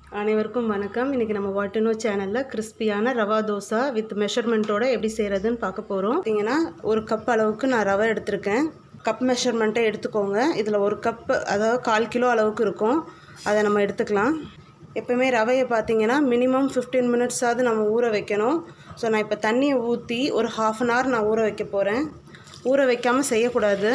அனைவருக்கும் வணக்கம் இன்றைக்கி நம்ம வாட்டினோ சேனலில் கிறிஸ்பியான ரவா தோசை வித் மெஷர்மெண்ட்டோட எப்படி செய்கிறதுன்னு பார்க்க போகிறோம் பார்த்தீங்கன்னா ஒரு கப் அளவுக்கு நான் ரவை எடுத்திருக்கேன் கப் மெஷர்மெண்ட்டை எடுத்துக்கோங்க இதில் ஒரு கப் அதாவது கால் கிலோ அளவுக்கு இருக்கும் அதை நம்ம எடுத்துக்கலாம் எப்போவுமே ரவையை பார்த்தீங்கன்னா மினிமம் ஃபிஃப்டீன் மினிட்ஸாவது நம்ம ஊற வைக்கணும் ஸோ நான் இப்போ தண்ணியை ஊற்றி ஒரு ஹாஃப் அன் ஹவர் நான் ஊற வைக்க போகிறேன் ஊற வைக்காமல் செய்யக்கூடாது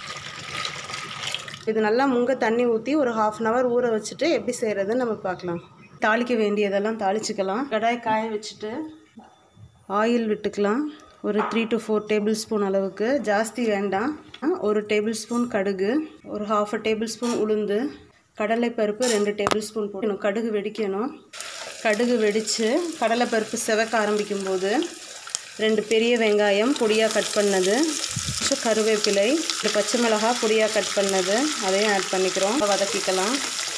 இது நல்லா முங்க தண்ணி ஊற்றி ஒரு ஹாஃப் அன் ஹவர் ஊற வச்சுட்டு எப்படி செய்கிறதுன்னு நம்ம பார்க்கலாம் தாளிக்க வேண்டியதெல்லாம் தாளிச்சுக்கலாம் கடாய் காய வச்சுட்டு ஆயில் விட்டுக்கலாம் ஒரு three to four tablespoon அளவுக்கு ஜாஸ்தி வேண்டாம் ஒரு டேபிள் ஸ்பூன் கடுகு ஒரு ஹாஃப் அ டேபிள் ஸ்பூன் உளுந்து கடலைப்பருப்பு ரெண்டு டேபிள் ஸ்பூன் போடணும் கடுகு வெடிக்கணும் கடுகு வெடித்து கடலைப்பருப்பு செவக்க ஆரம்பிக்கும் போது ரெண்டு பெரிய வெங்காயம் பொடியாக கட் பண்ணது கொஞ்சம் கருவேப்பிலை ஒரு பச்சை மிளகாய் பொடியாக கட் பண்ணது அதையும் ஆட் பண்ணிக்கிறோம் வதக்கிக்கலாம்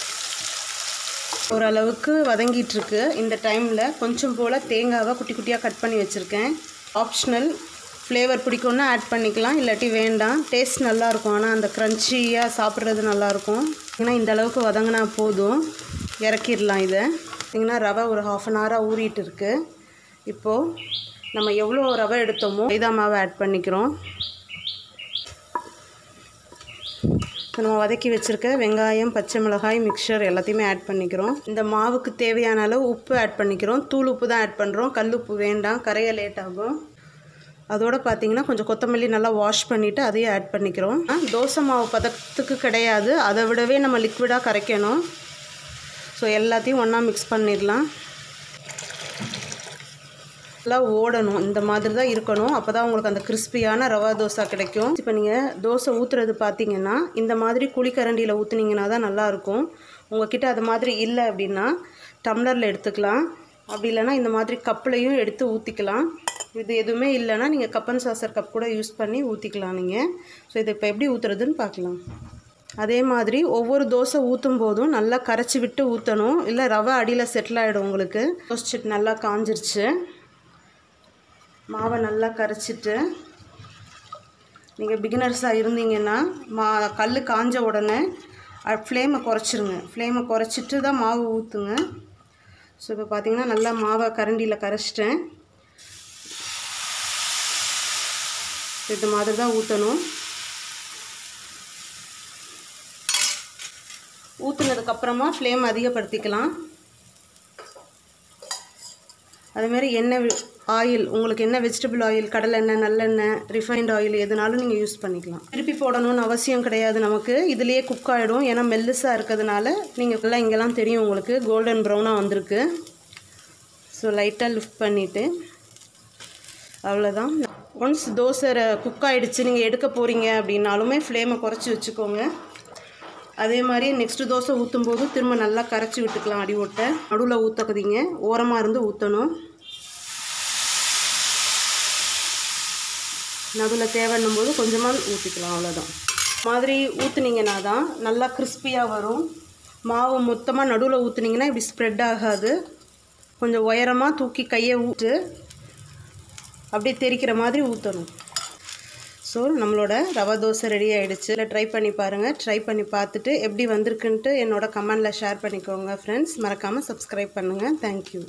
ஓரளவுக்கு வதங்கிட்டுருக்கு இந்த டைமில் கொஞ்சம் போல் தேங்காவை குட்டி குட்டியாக கட் பண்ணி வச்சுருக்கேன் ஆப்ஷனல் ஃப்ளேவர் பிடிக்கும்னா ஆட் பண்ணிக்கலாம் இல்லாட்டி வேண்டாம் டேஸ்ட் நல்லாயிருக்கும் ஆனால் அந்த க்ரன்ச்சியாக சாப்பிட்றது நல்லாயிருக்கும் ஏன்னா இந்த அளவுக்கு வதங்கினா போதும் இறக்கிடலாம் இதை பார்த்திங்கன்னா ரவை ஒரு ஹாஃப் அன் ஹவராக ஊறிட்டு இருக்கு இப்போது நம்ம எவ்வளோ ரவை எடுத்தோமோ மைதா மாவை ஆட் பண்ணிக்கிறோம் இப்போ நம்ம வதக்கி வச்சுருக்க வெங்காயம் பச்சை மிளகாய் மிக்சர் எல்லாத்தையுமே ஆட் பண்ணிக்கிறோம் இந்த மாவுக்கு தேவையான அளவு உப்பு ஆட் பண்ணிக்கிறோம் தூள் உப்பு தான் ஆட் பண்ணுறோம் கல் உப்பு வேண்டாம் கரைய லேட் ஆகும் அதோடு பார்த்தீங்கன்னா கொஞ்சம் கொத்தமல்லி நல்லா வாஷ் பண்ணிவிட்டு அதையும் ஆட் பண்ணிக்கிறோம் தோசை மாவு பதத்துக்கு கிடையாது அதை விடவே நம்ம லிக்விடாக கரைக்கணும் ஸோ எல்லாத்தையும் ஒன்றா மிக்ஸ் பண்ணிடலாம் நல்லா ஓடணும் இந்த மாதிரி தான் இருக்கணும் அப்போ தான் உங்களுக்கு அந்த கிறிஸ்பியான ரவா தோசை கிடைக்கும் இப்போ நீங்கள் தோசை ஊற்றுறது பார்த்தீங்கன்னா இந்த மாதிரி குழிக்கரண்டியில் ஊற்றுனீங்கன்னா தான் நல்லாயிருக்கும் உங்ககிட்ட அது மாதிரி இல்லை அப்படின்னா டம்ளரில் எடுத்துக்கலாம் அப்படி இல்லைன்னா இந்த மாதிரி கப்லையும் எடுத்து ஊற்றிக்கலாம் இது எதுவுமே இல்லைன்னா நீங்கள் கப்பன் சாசர் கப் கூட யூஸ் பண்ணி ஊற்றிக்கலாம் நீங்கள் ஸோ இதை இப்போ எப்படி ஊற்றுறதுன்னு பார்க்கலாம் அதே மாதிரி ஒவ்வொரு தோசை ஊற்றும் போதும் நல்லா கரைச்சி விட்டு ஊற்றணும் இல்லை ரவை அடியில் செட்டில் ஆகிடும் உங்களுக்கு தோசை சட் நல்லா காஞ்சிருச்சு மாவை நல்லா கரைச்சிட்டு நீங்கள் பிகினர்ஸாக இருந்தீங்கன்னா மா கல் காஞ்ச உடனே ஃப்ளேமை குறைச்சிருங்க ஃப்ளேமை குறைச்சிட்டு தான் மாவு ஊற்றுங்க ஸோ இப்போ பார்த்தீங்கன்னா நல்லா மாவை கரண்டியில் கரைச்சிட்டேன் இது மாதிரி தான் ஊற்றணும் ஊற்றுனதுக்கப்புறமா ஃப்ளேம் அதிகப்படுத்திக்கலாம் அதுமாரி எண்ணெய் ஆயில் உங்களுக்கு என்ன வெஜிடபிள் ஆயில் கடலெண்ணெய் நல்லெண்ணெய் ரிஃபைண்ட் ஆயில் எதுனாலும் நீங்கள் யூஸ் பண்ணிக்கலாம் திருப்பி போடணும்னு அவசியம் கிடையாது நமக்கு இதுலேயே குக் ஆகிடும் ஏன்னா மெல்லுசாக இருக்கிறதுனால நீங்கள் ஃபுல்லாக இங்கெல்லாம் தெரியும் உங்களுக்கு கோல்டன் ப்ரௌனாக வந்திருக்கு ஸோ லைட்டாக லிஃப்ட் பண்ணிவிட்டு அவ்வளோதான் ஒன்ஸ் தோசை குக் ஆகிடுச்சு நீங்கள் எடுக்க போகிறீங்க அப்படின்னாலுமே ஃப்ளேமை குறைச்சி வச்சுக்கோங்க அதே மாதிரி நெக்ஸ்ட்டு தோசை ஊற்றும் போது திரும்ப நல்லா கரைச்சி விட்டுக்கலாம் அடி ஓட்டை நடுவில் ஊற்றக்குதிங்க ஓரமாக இருந்து ஊற்றணும் நடுவில் தேவைன்னும் போது கொஞ்சமாக ஊற்றிக்கலாம் அவ்வளோதான் மாதிரி ஊற்றுனீங்கன்னா தான் நல்லா கிறிஸ்பியாக வரும் மாவு மொத்தமாக நடுவில் ஊற்றுனீங்கன்னா இப்படி ஸ்ப்ரெட் ஆகாது கொஞ்சம் உயரமாக தூக்கி கையை ஊட்டு அப்படியே தெரிக்கிற மாதிரி ஊற்றணும் ஸோ நம்மளோட ரவா தோசை ரெடி ஆகிடுச்சு இல்லை ட்ரை பண்ணி பாருங்கள் ட்ரை பண்ணி பார்த்துட்டு எப்படி வந்திருக்குன்ட்டு என்னோட கமெண்டில் ஷேர் பண்ணிக்கோங்க ஃப்ரெண்ட்ஸ் மறக்காமல் சப்ஸ்கிரைப் பண்ணுங்கள் தேங்க்யூ